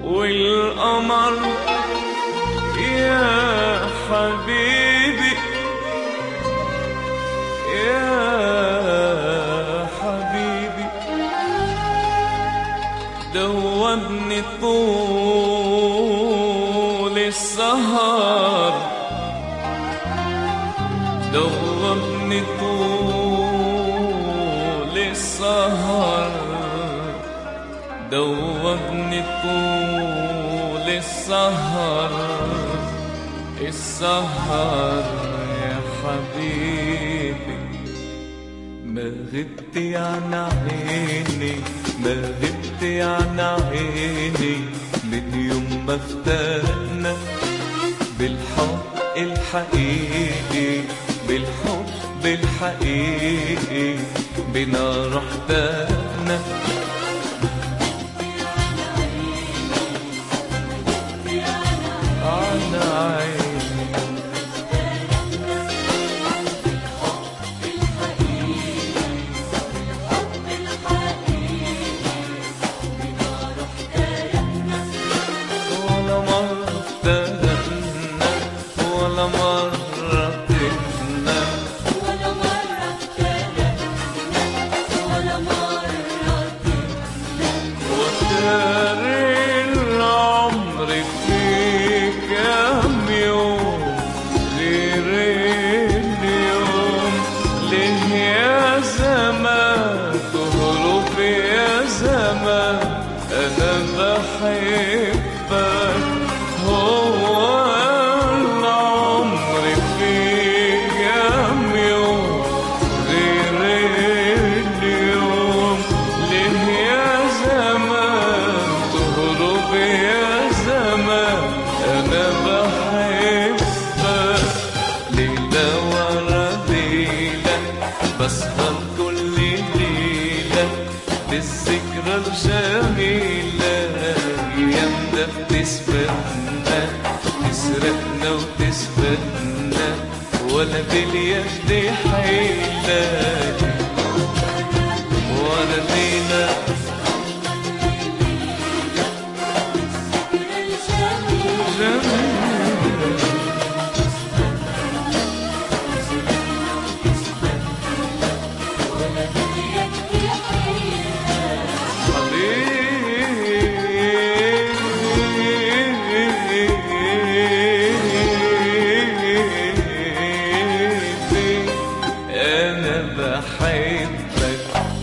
والقمر يا حبيبي يا حبيبي دوبني طول السهر دوبني طول السهر دوبني طول السهر السهر يا حبيبي ما غبت عن عيني ما غبت عن عيني من يوم ما افترقنا بالحب الحقيقي بالحب الحقيقي بنا رحتنا على عيني ولا مرة افترقنا ولا مرة تهنا ولا مرة افترقنا ولا مرة وسار العمر في كام يوم غير اليوم ليه يا زمان تهرب يا زمان انا بحبك هو العمر في كام يوم غير اليوم ليه يا زمان تهرب يا زمان انا بحبك ليلة ورا ليلة بسهر كل ليلة بالذكرى الجميلة أيامنا بتسبقنا تسرقنا وتسبقنا ولا باليد حيلة ولا ليلة حبيبي أنا بحبك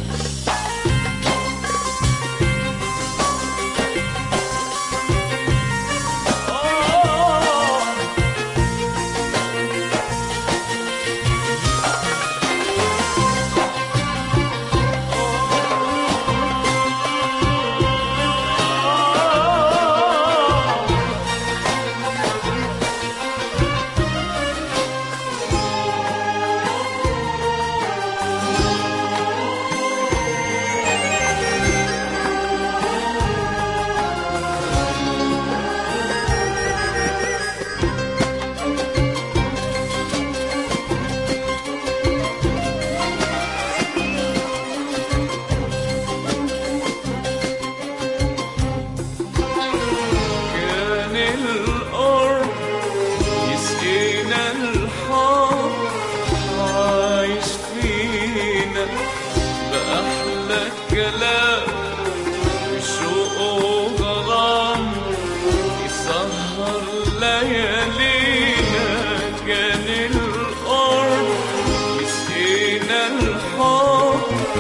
كان القرب يسقينا الحب عايش فينا بأحلى كلام بشوق وغرام يسهر ليالينا كان القرب يسقينا الحب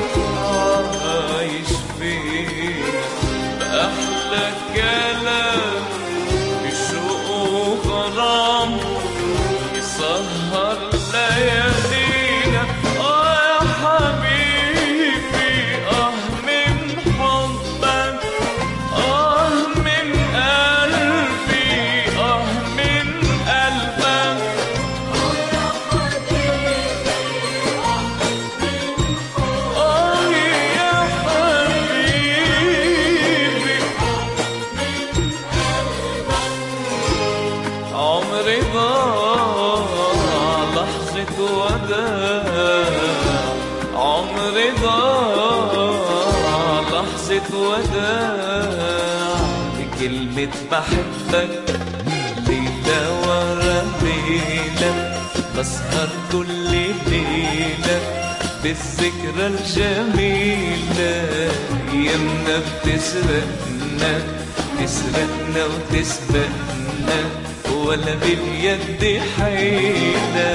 عايش فينا بأحلى كلام بشوق وغرام يسهر ليالينا آه يا حبيبي آه من حبك آه من قلبي آه من قلبك آه يا حبيبي كلمة بحبك ليلة ورا ليلة بسهر كل ليلة بالذكرى الجميلة يمنا بتسرقنا تسرقنا وتسبقنا ولا باليد حيلة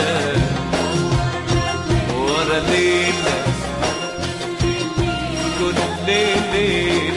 ورا ليلة كل ليلة